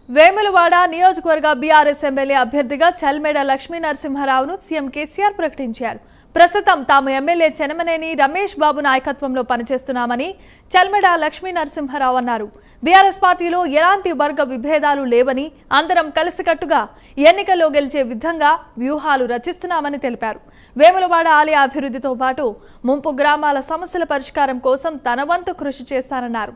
వేములవాడ నియోజకవర్గ BRS MLA అభ్యర్థిగా చల్మేడ లక్ష్మీ నరసింహారావును సీఎం కేసీఆర్ ప్రకటించారు ప్రస్తుతం తాము ఎమ్మెల్యే చెనమనేని రమేష్ బాబు నాయకత్వంలో పనిచేస్తున్నామని చల్మెడ లక్ష్మీ నరసింహారావు అన్నారు బీఆర్ఎస్ పార్టీలో ఎలాంటి వర్గ విభేదాలు లేవని అందరం కలిసికట్టుగా ఎన్నికల్లో గెలిచే విధంగా వ్యూహాలు రచిస్తున్నామని తెలిపారు వేములవాడ ఆలయ అభివృద్ధితో పాటు ముంపు గ్రామాల సమస్యల పరిష్కారం కోసం తన వంతు కృషి చేస్తానన్నారు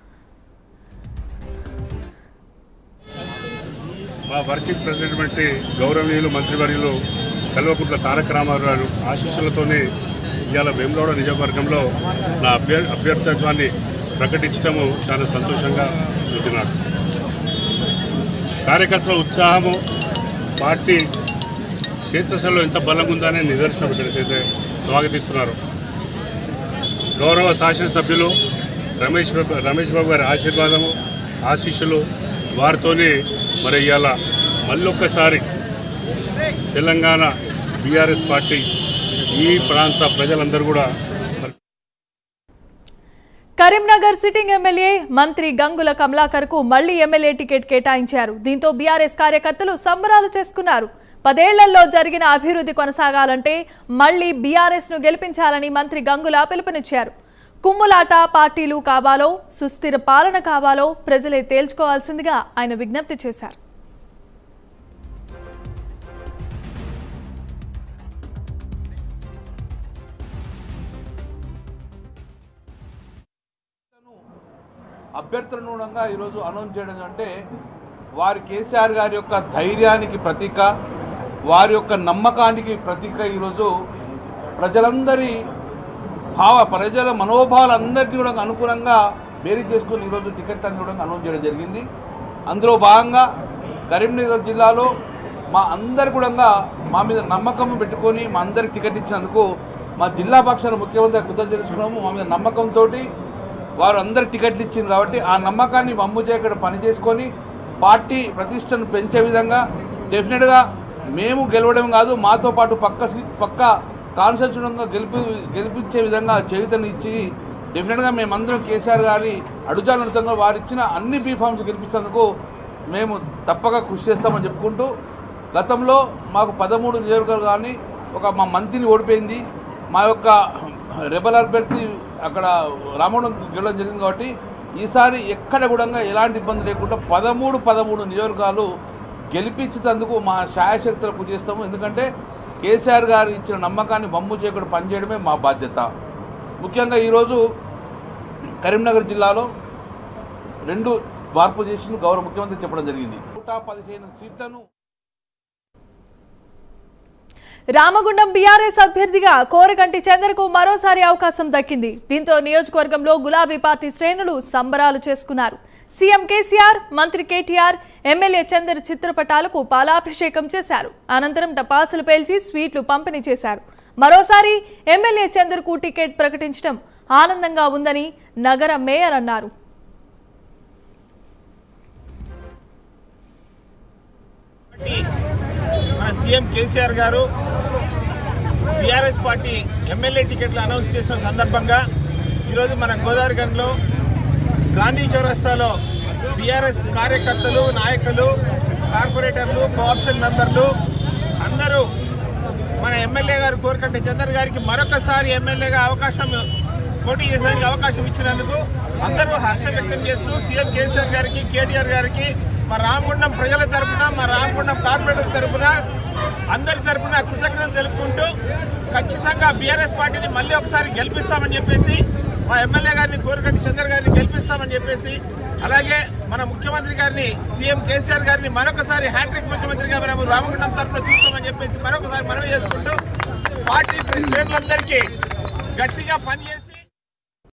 మా వర్కింగ్ ప్రెసిడెంట్ వంటి గౌరవనీయులు మంత్రివర్యులు కల్వకుంట్ల తారక రామారావు ఆశీస్సులతోనే ఇవాళ వేములవాడ నియోజకవర్గంలో నా అభ్యర్ అభ్యర్థత్వాన్ని ప్రకటించడము చాలా సంతోషంగా ఉంది నాకు కార్యకర్తల ఉత్సాహము పార్టీ క్షేత్రస్థలంలో ఎంత బలంగా ఉందనే నిదర్శనం ఇక్కడికైతే స్వాగతిస్తున్నారు గౌరవ శాసనసభ్యులు రమేష్ బాబు రమేష్ బాబు గారి ఆశీర్వాదము ఆశీస్సులు వారితోనే మరి ఇవాళ మళ్ళొక్కసారి తెలంగాణ బీఆర్ఎస్ పార్టీ ఈ ప్రాంత ప్రజలందరూ కూడా కరీంనగర్ సిట్టింగ్ ఎమ్మెల్యే మంత్రి గంగుల కమలాకర్ కు మళ్లీ ఎమ్మెల్యే టికెట్ కేటాయించారు దీంతో బీఆర్ఎస్ కార్యకర్తలు సంబరాలు చేసుకున్నారు పదేళ్లలో జరిగిన అభివృద్ధి కొనసాగాలంటే మళ్లీ బీఆర్ఎస్ ను గెలిపించాలని మంత్రి గంగుల పిలుపునిచ్చారు కుమ్ములాట పార్టీలు కావాలో సుస్థిర పాలన కావాలో ప్రజలే తేల్చుకోవాల్సిందిగా ఆయన విజ్ఞప్తి చేశారు అభ్యర్థులను కూడా ఈరోజు అనౌన్స్ చేయడం అంటే వారి కేసీఆర్ గారి యొక్క ధైర్యానికి ప్రతీక వారి యొక్క నమ్మకానికి ప్రతీక ఈరోజు ప్రజలందరి భావ ప్రజల మనోభావాలందరికీ కూడా అనుకూలంగా బేరీ చేసుకుని ఈరోజు టికెట్ అన్ని కూడా అనౌన్స్ చేయడం జరిగింది అందులో భాగంగా కరీంనగర్ జిల్లాలో మా అందరి కూడా మా మీద నమ్మకం పెట్టుకొని మా అందరికి టికెట్ ఇచ్చినందుకు మా జిల్లా పక్షాన ముఖ్యమంత్రి కృతజ్ఞత తెలుసుకున్నాము మా మీద నమ్మకంతో వారు అందరు టికెట్లు ఇచ్చింది కాబట్టి ఆ నమ్మకాన్ని మమ్ము చేయక్కడ పని చేసుకొని పార్టీ ప్రతిష్టను పెంచే విధంగా డెఫినెట్గా మేము గెలవడం కాదు మాతో పాటు పక్క సీ- పక్క కాన్స్టిట్యూషన్గా గెలిపి గెలిపించే విధంగా చరితను ఇచ్చి డెఫినెట్గా మేమందరం కేసీఆర్ గారి అడుగుజాలనుతంగా వారు ఇచ్చిన అన్ని బీఫామ్స్ గెలిపించేందుకు మేము తప్పక కృషి చేస్తామని చెప్పుకుంటూ గతంలో మాకు పదమూడు నియోజకవర్గాలు కానీ ఒక మా మంత్రిని ఓడిపోయింది మా యొక్క రెబల్ అభ్యర్థి అక్కడ రామగుండం గెలవడం జరిగింది కాబట్టి ఈసారి ఎక్కడ కూడా ఎలాంటి ఇబ్బంది లేకుండా పదమూడు పదమూడు నియోజకవర్గాలు గెలిపించేందుకు మా శాయశక్తులు కృషి చేస్తాము ఎందుకంటే కేసీఆర్ గారు ఇచ్చిన నమ్మకాన్ని బొమ్ము చేయకుండా పనిచేయడమే మా బాధ్యత ముఖ్యంగా ఈరోజు కరీంనగర్ జిల్లాలో రెండు మార్పు చేసిన గౌరవ ముఖ్యమంత్రి చెప్పడం జరిగింది నూట పదిహేను సీట్లను రామగుండం బీఆర్ఎస్ అభ్యర్థిగా కోరగంటి చంద్రకు మరోసారి అవకాశం దక్కింది దీంతో నియోజకవర్గంలో గులాబీ పార్టీ శ్రేణులు సంబరాలు చేసుకున్నారు సీఎం కేసీఆర్ మంత్రి కేటీఆర్ ఎమ్మెల్యే చందర్ చిత్రపటాలకు పాలాభిషేకం చేశారు అనంతరం టపాసులు పేల్చి స్వీట్లు పంపిణీ చేశారు మరోసారి ఎమ్మెల్యే చందర్కు టికెట్ ప్రకటించడం ఆనందంగా ఉందని నగర మేయర్ అన్నారు మన సీఎం కేసీఆర్ గారు బీఆర్ఎస్ పార్టీ ఎమ్మెల్యే టికెట్లు అనౌన్స్ చేసిన సందర్భంగా ఈరోజు మన గోదావరిగంజ్లో గాంధీ చౌరస్తాలో బీఆర్ఎస్ కార్యకర్తలు నాయకులు కార్పొరేటర్లు కోఆప్షన్ మెంబర్లు అందరూ మన ఎమ్మెల్యే గారు కోరికంటే చంద్ర గారికి మరొకసారి ఎమ్మెల్యేగా అవకాశం పోటీ చేసేందుకు అవకాశం ఇచ్చినందుకు అందరూ హర్షం వ్యక్తం చేస్తూ సీఎం కేసీఆర్ గారికి కేటీఆర్ గారికి మా రామగుండం ప్రజల తరపున మా రామగుండం కార్పొరేటర్ తరపున అందరి తరపున కృతజ్ఞతలు తెలుపుకుంటూ ఖచ్చితంగా బీఆర్ఎస్ పార్టీని మళ్ళీ ఒకసారి గెలిపిస్తామని చెప్పేసి మా ఎమ్మెల్యే గారిని కోరికటి చంద్ర గారిని గెలిపిస్తామని చెప్పేసి అలాగే మన ముఖ్యమంత్రి గారిని సీఎం కేసీఆర్ గారిని మరొకసారి హ్యాట్రిక్ ముఖ్యమంత్రిగా మనం రామగుండం తరఫున చూస్తామని చెప్పేసి మరొకసారి మనవి చేసుకుంటూ పార్టీ శ్రేణులందరికీ గట్టిగా పనిచేసి